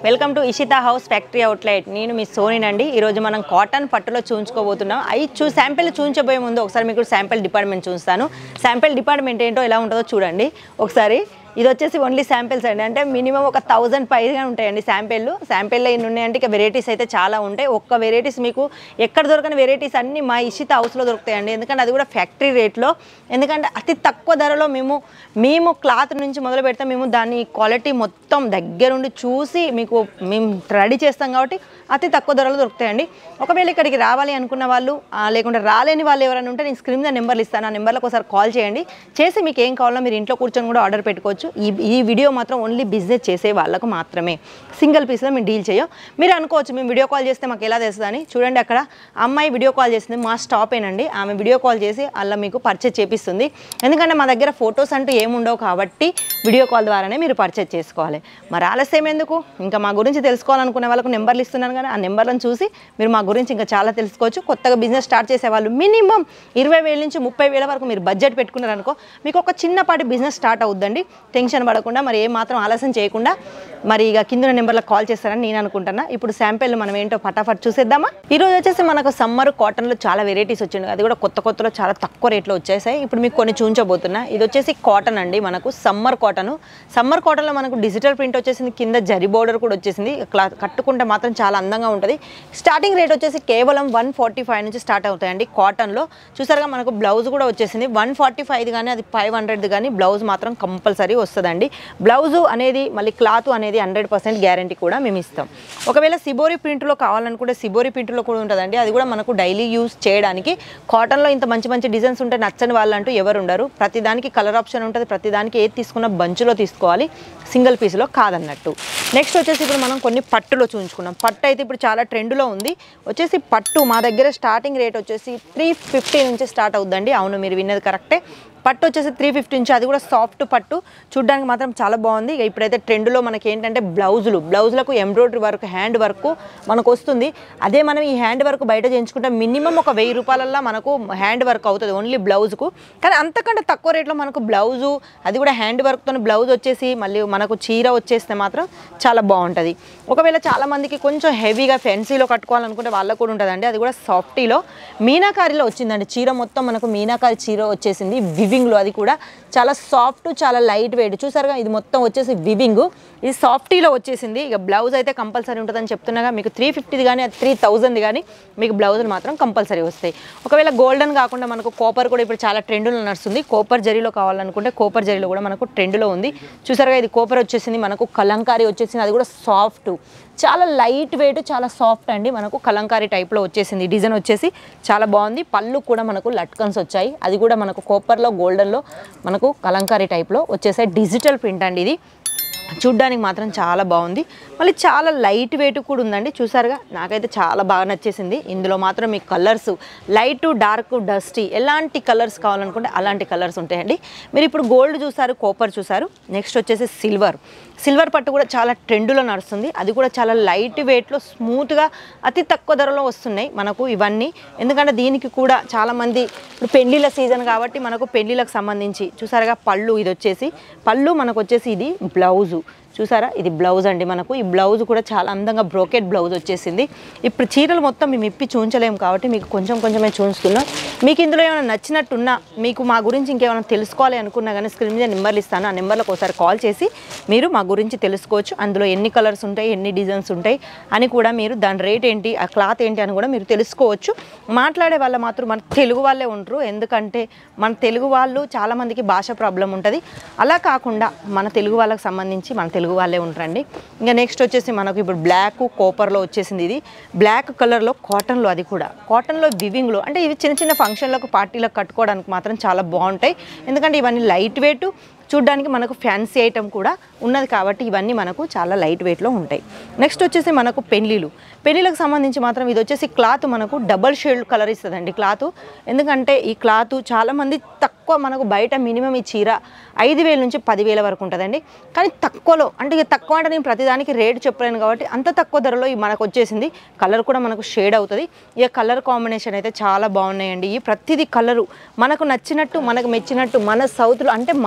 welcome to Ishita house factory outlet నేను మీ సోనినండి ఈరోజు మనం కాటన్ పట్టులో చూయించుకోబోతున్నాం అవి చూ శాంపిల్ చూపించబోయే ముందు ఒకసారి మీకు శాంపిల్ డిపార్ట్మెంట్ చూస్తాను శాంపిల్ డిపార్ట్మెంట్ ఏంటో ఎలా ఉంటుందో చూడండి ఒకసారి ఇది వచ్చేసి ఓన్లీ శాంపిల్స్ అండి అంటే మినిమం ఒక థౌజండ్ పైగా ఉంటాయండి శాంపిల్ శాంపిల్లో ఎన్ని ఉన్నాయంటే ఇక వెరైటీస్ అయితే చాలా ఉంటాయి ఒక్క వెరైటీస్ మీకు ఎక్కడ దొరకని వెరైటీస్ అన్నీ మా ఇషిత హౌస్లో దొరుకుతాయండి ఎందుకంటే అది కూడా ఫ్యాక్టరీ రేట్లో ఎందుకంటే అతి తక్కువ ధరలో మేము మేము క్లాత్ నుంచి మొదలు పెడతాం మేము దాని క్వాలిటీ మొత్తం దగ్గరుండి చూసి మీకు మేము రెడీ చేస్తాం కాబట్టి అతి తక్కువ ధరలో దొరుకుతాయండి ఒకవేళ ఇక్కడికి రావాలి అనుకున్న వాళ్ళు ఆ, లేకుంటే రాలేని వాళ్ళు ఎవరైనా ఉంటే నేను స్క్రీన్ మీద నెంబర్లు ఇస్తాను ఆ నెంబర్లకు ఒకసారి కాల్ చేయండి చేసి మీకు ఏం కావాలో మీరు ఇంట్లో కూర్చొని కూడా ఆర్డర్ పెట్టుకోవచ్చు ఈ ఈ వీడియో మాత్రం ఓన్లీ బిజినెస్ చేసే వాళ్ళకు మాత్రమే సింగిల్ పీస్లో మేము డీల్ చేయం మీరు అనుకోవచ్చు మేము వీడియో కాల్ చేస్తే మాకు ఎలా తెలుస్తుందని చూడండి అక్కడ అమ్మాయి వీడియో కాల్ చేసింది మా స్టాపేనండి ఆమె వీడియో కాల్ చేసి అలా మీకు పర్చేజ్ చేపిస్తుంది ఎందుకంటే మా దగ్గర ఫొటోస్ అంటూ ఏముండవు కాబట్టి వీడియో కాల్ ద్వారానే మీరు పర్చేజ్ చేసుకోవాలి మరి ఆలస్యం ఎందుకు ఇంకా మా గురించి తెలుసుకోవాలనుకునే వాళ్ళకు నెంబర్లు ఇస్తున్నాను కానీ ఆ నెంబర్లను చూసి మీరు మా గురించి ఇంకా చాలా తెలుసుకోవచ్చు కొత్తగా బిజినెస్ స్టార్ట్ చేసే వాళ్ళు మినిమం ఇరవై వేల నుంచి ముప్పై వేల వరకు మీరు బడ్జెట్ పెట్టుకున్నారనుకో మీకు ఒక చిన్నపాటి బిజినెస్ స్టార్ట్ అవుద్దండి టెన్షన్ పడకుండా మరి ఏ మాత్రం ఆలస్యం చేయకుండా మరి ఇక కింద నెంబర్లకు కాల్ చేస్తారని నేను అనుకుంటున్నా ఇప్పుడు శాంపిల్ మనం ఏంటో ఫటాఫట్ చూసేద్దామా ఈ రోజు వచ్చేసి మనకు సమ్మర్ కాటన్లో చాలా వెరైటీస్ వచ్చింది అది కూడా కొత్త కొత్తలో చాలా తక్కువ రేట్లో వచ్చేసాయి ఇప్పుడు మీకు కొన్ని చూంచబోతున్నా ఇది వచ్చేసి కాటన్ అండి మనకు సమ్మర్ కాటన్ సమ్మర్ కాటన్లో మనకు డిజిటల్ ప్రింట్ వచ్చేసింది కింద జరి బోర్డర్ కూడా వచ్చేసింది క్లాత్ కట్టుకుంటే మాత్రం చాలా అందంగా ఉంటుంది స్టార్టింగ్ రేట్ వచ్చేసి కేవలం వన్ ఫార్టీ ఫైవ్ నుంచి స్టార్ట్ అవుతాయండి కాటన్లో చూసారుగా మనకు బ్లౌజ్ కూడా వచ్చేసింది వన్ ఫార్టీ ఫైవ్ కానీ అది ఫైవ్ హండ్రెడ్ కానీ బ్లౌజ్ మాత్రం కంపల్సరీ వస్తుందండి బ్లౌజు అనేది మళ్ళీ క్లాత్ అనేది హండ్రెడ్ పర్సెంట్ గ్యారంటీ కూడా మేము ఇస్తాం ఒకవేళ సిబోరి ప్రింట్లో కావాలనుకుంటే సిబోరి ప్రింట్లో కూడా ఉంటుందండి అది కూడా మనకు డైలీ యూస్ చేయడానికి కాటన్లో ఇంత మంచి మంచి డిజైన్స్ ఉంటే నచ్చని వాళ్ళంటూ ఎవరు ఉండరు ప్రతిదానికి కలర్ ఆప్షన్ ఉంటుంది ప్రతిదానికి ఏది తీసుకున్న బంచులో తీసుకోవాలి సింగిల్ పీస్లో కాదన్నట్టు నెక్స్ట్ వచ్చేసి ఇప్పుడు మనం కొన్ని పట్టులో చూపించుకున్నాం పట్టు అయితే ఇప్పుడు చాలా ట్రెండ్లో ఉంది వచ్చేసి పట్టు మా దగ్గర స్టార్టింగ్ రేట్ వచ్చేసి త్రీ ఫిఫ్టీ నుంచి స్టార్ట్ అవుద్దండి అవును మీరు విన్నది కరెక్టే పట్టు వచ్చేసి త్రీ ఫిఫ్టీ నుంచి అది కూడా సాఫ్ట్ పట్టు చూడడానికి మాత్రం చాలా బాగుంది ఇక ఇప్పుడైతే ట్రెండ్లో మనకి ఏంటంటే బ్లౌజులు బ్లౌజులకు ఎంబ్రాయిడరీ వర్క్ హ్యాండ్ వర్క్ మనకు వస్తుంది అదే మనం ఈ హ్యాండ్ వర్క్ బయట చేయించుకుంటే మినిమం ఒక వెయ్యి రూపాయలల్లో మనకు హ్యాండ్ వర్క్ అవుతుంది ఓన్లీ బ్లౌజ్కు కానీ అంతకంటే తక్కువ రేట్లో మనకు బ్లౌజు అది కూడా హ్యాండ్ వర్క్తో బ్లౌజ్ వచ్చేసి మళ్ళీ మనకు చీర వచ్చేస్తే మాత్రం చాలా బాగుంటుంది ఒకవేళ చాలా మందికి కొంచెం హెవీగా ఫెన్సీలో కట్టుకోవాలనుకుంటే వాళ్ళకు కూడా ఉంటుందండి అది కూడా సాఫ్టీలో మీనాకారిలో వచ్చిందండి చీర మొత్తం మనకు మీనాకారి చీర వచ్చేసింది వివింగ్లో అది కూడా చాలా సాఫ్ట్ చాలా లైట్ వెయిట్ చూసారుగా ఇది మొత్తం వచ్చేసి వివింగ్ ఇది సాఫ్టీలో వచ్చేసింది ఇక బ్లౌజ్ అయితే కంపల్సరీ ఉంటుందని చెప్తున్నాగా మీకు త్రీ ఫిఫ్టీది కానీ త్రీ థౌజండ్ కానీ మీకు బ్లౌజులు మాత్రం కంపల్సరీ వస్తాయి ఒకవేళ గోల్డెన్ కాకుండా మనకు కోపర్ కూడా ఇప్పుడు చాలా ట్రెండ్లో నడుస్తుంది కోపర్ జరీలో కావాలనుకుంటే కోపర్ జరీలో కూడా మనకు ట్రెండ్లో ఉంది చూసారుగా ఇది కోపర్ వచ్చేసింది మనకు కలంకారీ వచ్చేసింది అది కూడా సాఫ్ట్ చాలా లైట్ వెయిట్ చాలా సాఫ్ట్ అండి మనకు కలంకారీ టైప్లో వచ్చేసింది డిజైన్ వచ్చేసి చాలా బాగుంది పళ్ళు కూడా మనకు లట్కన్స్ వచ్చాయి అది కూడా మనకు కోపర్లో గోల్డెన్లో మనకు కలంకారీ టైప్లో వచ్చేసాయి డిజిటల్ ప్రింట్ అండి ఇది చూడ్డానికి మాత్రం చాలా బాగుంది మళ్ళీ చాలా లైట్ వెయిట్ కూడా ఉందండి చూసారుగా నాకైతే చాలా బాగా నచ్చేసింది ఇందులో మాత్రం మీకు కలర్స్ లైట్ డార్క్ డస్టీ ఎలాంటి కలర్స్ కావాలనుకుంటే అలాంటి కలర్స్ ఉంటాయండి మీరు ఇప్పుడు గోల్డ్ చూసారు కోపర్ చూసారు నెక్స్ట్ వచ్చేసి సిల్వర్ సిల్వర్ పట్టు కూడా చాలా ట్రెండ్లో నడుస్తుంది అది కూడా చాలా లైట్ వెయిట్లో స్మూత్గా అతి తక్కువ ధరలో వస్తున్నాయి మనకు ఇవన్నీ ఎందుకంటే దీనికి కూడా చాలామంది ఇప్పుడు పెళ్ళిళ్ళ సీజన్ కాబట్టి మనకు పెళ్ళిళ్ళకి సంబంధించి చూసారుగా పళ్ళు ఇది వచ్చేసి పళ్ళు మనకు వచ్చేసి ఇది బ్లౌజు చూసారా ఇది బ్లౌజ్ అండి మనకు ఈ బ్లౌజ్ కూడా చాలా అందంగా బ్రోకెట్ బ్లౌజ్ వచ్చేసింది ఇప్పుడు చీరలు మొత్తం మేము ఇప్పి చూంచలేము కాబట్టి మీకు కొంచెం కొంచెమే చూస్తున్నాం మీకు ఇందులో ఏమైనా నచ్చినట్టున్నా మీకు మా గురించి ఇంకేమైనా తెలుసుకోవాలి అనుకున్నా కానీ స్క్రీన్ మీద నెంబర్లు ఇస్తాను ఆ నెంబర్లకు ఒకసారి కాల్ చేసి మీరు మా గురించి తెలుసుకోవచ్చు అందులో ఎన్ని కలర్స్ ఉంటాయి ఎన్ని డిజైన్స్ ఉంటాయి అని కూడా మీరు దాని రేట్ ఏంటి ఆ క్లాత్ ఏంటి అని కూడా మీరు తెలుసుకోవచ్చు మాట్లాడే వాళ్ళ మాత్రం మన తెలుగు వాళ్ళే ఉంటారు ఎందుకంటే మన తెలుగు వాళ్ళు చాలామందికి భాష ప్రాబ్లం ఉంటుంది అలా కాకుండా మన తెలుగు వాళ్ళకి సంబంధించి మన తెలుగు వాళ్ళే ఉంటారండి ఇంకా నెక్స్ట్ వచ్చేసి మనకు ఇప్పుడు బ్లాక్ కోపర్లో వచ్చేసింది ఇది బ్లాక్ కలర్లో కాటన్లో అది కూడా కాటన్లో వివింగ్లో అంటే ఇవి చిన్న చిన్న ఫంక్షన్లకు పార్టీలకు కట్టుకోవడానికి మాత్రం చాలా బాగుంటాయి ఎందుకంటే ఇవన్నీ లైట్ వెయిట్ చూడ్డానికి మనకు ఫ్యాన్సీ ఐటమ్ కూడా ఉన్నది కాబట్టి ఇవన్నీ మనకు చాలా లైట్ వెయిట్లో ఉంటాయి నెక్స్ట్ వచ్చేసి మనకు పెళ్ళిళ్ళు పెళ్ళిళ్ళకి సంబంధించి మాత్రం ఇది వచ్చేసి క్లాత్ మనకు డబల్ షేడ్ కలర్ ఇస్తుందండి క్లాత్ ఎందుకంటే ఈ క్లాత్ చాలామంది తక్కువ మనకు బయట మినిమం ఈ చీర ఐదు వేల నుంచి పదివేల వరకు ఉంటుందండి కానీ తక్కువలో అంటే ఇక తక్కువ అంటే నేను ప్రతిదానికి రేట్ చెప్పలేను కాబట్టి అంత తక్కువ ధరలో ఈ మనకు వచ్చేసింది కలర్ కూడా మనకు షేడ్ అవుతుంది ఇక కలర్ కాంబినేషన్ అయితే చాలా బాగున్నాయండి ఈ ప్రతిదీ కలరు మనకు నచ్చినట్టు మనకు మెచ్చినట్టు మన సౌత్లో అంటే మన నాలుగు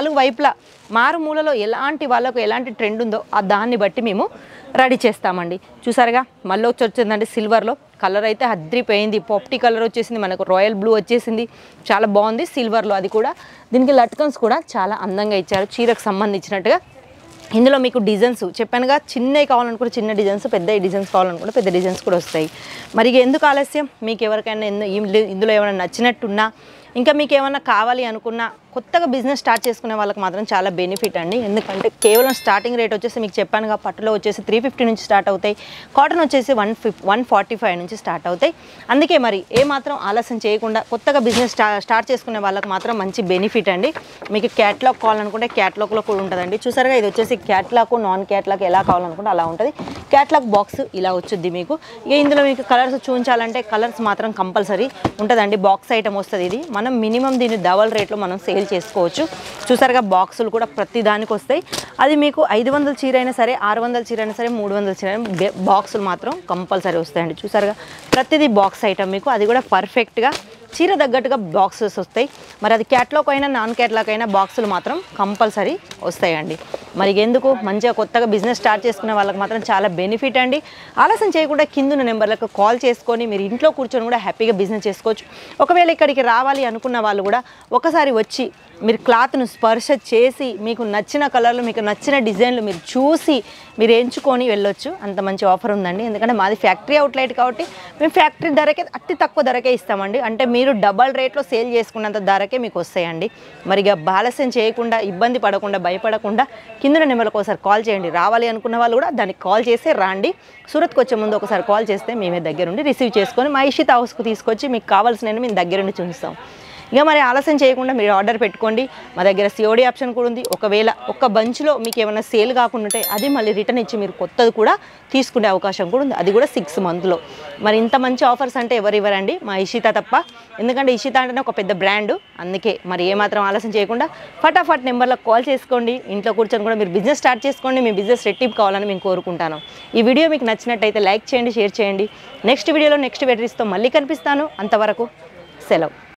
నాలుగు వైపులా మారుమూలలో ఎలాంటి వాళ్ళకు ఎలాంటి ట్రెండ్ ఉందో ఆ దాన్ని బట్టి మేము రెడీ చేస్తామండి చూసారుగా మళ్ళీ వచ్చి వచ్చిందండి సిల్వర్లో కలర్ అయితే అద్రిపోయింది పొప్టి కలర్ వచ్చేసింది మనకు రాయల్ బ్లూ వచ్చేసింది చాలా బాగుంది సిల్వర్లో అది కూడా దీనికి లట్కన్స్ కూడా చాలా అందంగా ఇచ్చారు చీరకు సంబంధించినట్టుగా ఇందులో మీకు డిజైన్స్ చెప్పానుగా చిన్నవి కావాలనుకుంటే చిన్న డిజైన్స్ పెద్ద డిజైన్స్ కావాలనుకుంటే పెద్ద డిజైన్స్ కూడా వస్తాయి మరి ఇక ఎందుకు ఆలస్యం మీకు ఎవరికైనా ఎందు- ఇందులో- ఇందులో ఏమైనా నచ్చినట్టున్నా ఇంకా మీకు ఏమైనా కావాలి అనుకున్నా కొత్తగా బిజినెస్ స్టార్ట్ చేసుకునే వాళ్ళకి మాత్రం చాలా బెనిఫిట్ అండి ఎందుకంటే కేవలం స్టార్టింగ్ రేట్ వచ్చేసి మీకు చెప్పానుగా పట్టులో వచ్చేసి త్రీ ఫిఫ్టీ నుంచి స్టార్ట్ అవుతాయి కాటన్ వచ్చేసి వన్ ఫిఫ్ వన్ ఫార్టీ ఫైవ్ నుంచి స్టార్ట్ అవుతాయి అందుకే మరి ఏ మాత్రం ఆలస్యం చేయకుండా కొత్తగా బిజినెస్ స్టా స్టార్ట్ చేసుకునే వాళ్ళకి మాత్రం మంచి బెనిఫిట్ అండి మీకు క్యాట్లాగ్ కావాలనుకుంటే క్యాట్లాగ్లో కూడా ఉంటుందండి చూసారుగా ఇది వచ్చేసి క్యాట్లాగ్ నాన్ క్యాట్లాగ్ ఎలా కావాలనుకుంటే అలా ఉంటుంది క్యాట్లాగ్ బాక్స్ ఇలా వచ్చుద్ది మీకు ఇక ఇందులో మీకు కలర్స్ చూపించాలంటే కలర్స్ మాత్రం కంపల్సరీ ఉంటుందండి బాక్స్ ఐటమ్ వస్తుంది ఇది మనం మినిమం దీన్ని డబల్ రేట్లో మనం సేల్ చేసుకోవచ్చు చూసారుగా బాక్సులు కూడా ప్రతి దానికి వస్తాయి అది మీకు ఐదు వందల చీర అయినా సరే ఆరు వందల చీర అయినా సరే మూడు వందల చీర అయినా బే- బాక్సులు మాత్రం కంపల్సరీ వస్తాయండి చూసారుగా ప్రతిదీ బాక్స్ ఐటమ్ మీకు అది కూడా పర్ఫెక్ట్గా చీర తగ్గట్టుగా బాక్సెస్ వస్తాయి మరి అది క్యాట్లాగ్ అయినా నాన్ క్యాట్లాగ్ అయినా బాక్సులు మాత్రం కంపల్సరీ వస్తాయండి మరి ఎందుకు మంచిగా కొత్తగా బిజినెస్ స్టార్ట్ చేసుకునే వాళ్ళకి మాత్రం చాలా బెనిఫిట్ అండి ఆలస్యం చేయకుండా కిందున్న నెంబర్లకు కాల్ చేసుకొని మీరు ఇంట్లో కూర్చొని కూడా హ్యాపీగా బిజినెస్ చేసుకోవచ్చు ఒకవేళ ఇక్కడికి రావాలి అనుకున్న వాళ్ళు కూడా ఒకసారి వచ్చి మీరు క్లాత్ను స్పర్శ చేసి మీకు నచ్చిన కలర్లు మీకు నచ్చిన డిజైన్లు మీరు చూసి మీరు ఎంచుకొని వెళ్ళొచ్చు అంత మంచి ఆఫర్ ఉందండి ఎందుకంటే మాది ఫ్యాక్టరీ అవుట్లెట్ కాబట్టి మేము ఫ్యాక్టరీ ధరకే అతి తక్కువ ధరకే ఇస్తామండి అంటే మీరు డబల్ రేట్లో సేల్ చేసుకున్నంత ధరకే మీకు వస్తాయండి మరి ఇక ఆలస్యం చేయకుండా ఇబ్బంది పడకుండా భయపడకుండా కింద నెంబర్లకు ఒకసారి కాల్ చేయండి రావాలి అనుకున్న వాళ్ళు కూడా దానికి కాల్ చేసి రాండి సూరత్కి వచ్చే ముందు ఒకసారి కాల్ చేస్తే మేమే దగ్గరుండి రిసీవ్ చేసుకొని మా ఇషిత హౌస్కు తీసుకొచ్చి మీకు కావాల్సినవి మేము దగ్గరుండి చూపిస్తాం ఇక మరి ఆలస్యం చేయకుండా మీరు ఆర్డర్ పెట్టుకోండి మా దగ్గర సిఓడి ఆప్షన్ కూడా ఉంది ఒకవేళ ఒక్క బంచ్లో మీకు ఏమైనా సేల్ కాకుండా ఉంటే అది మళ్ళీ రిటర్న్ ఇచ్చి మీరు కొత్తది కూడా తీసుకునే అవకాశం కూడా ఉంది అది కూడా సిక్స్ మంత్లో మరి ఇంత మంచి ఆఫర్స్ అంటే ఎవరు ఇవ్వరండి మా ఇషిత తప్ప ఎందుకంటే ఇషిత అంటేనే ఒక పెద్ద బ్రాండ్ అందుకే మరి ఏమాత్రం ఆలస్యం చేయకుండా ఫటాఫట్ నెంబర్లకు కాల్ చేసుకోండి ఇంట్లో కూర్చొని కూడా మీరు బిజినెస్ స్టార్ట్ చేసుకోండి మీ బిజినెస్ రెట్టింపు కావాలని మేము కోరుకుంటాను ఈ వీడియో మీకు నచ్చినట్టయితే లైక్ చేయండి షేర్ చేయండి నెక్స్ట్ వీడియోలో నెక్స్ట్ వెటరీస్తో మళ్ళీ కనిపిస్తాను అంతవరకు సెలవు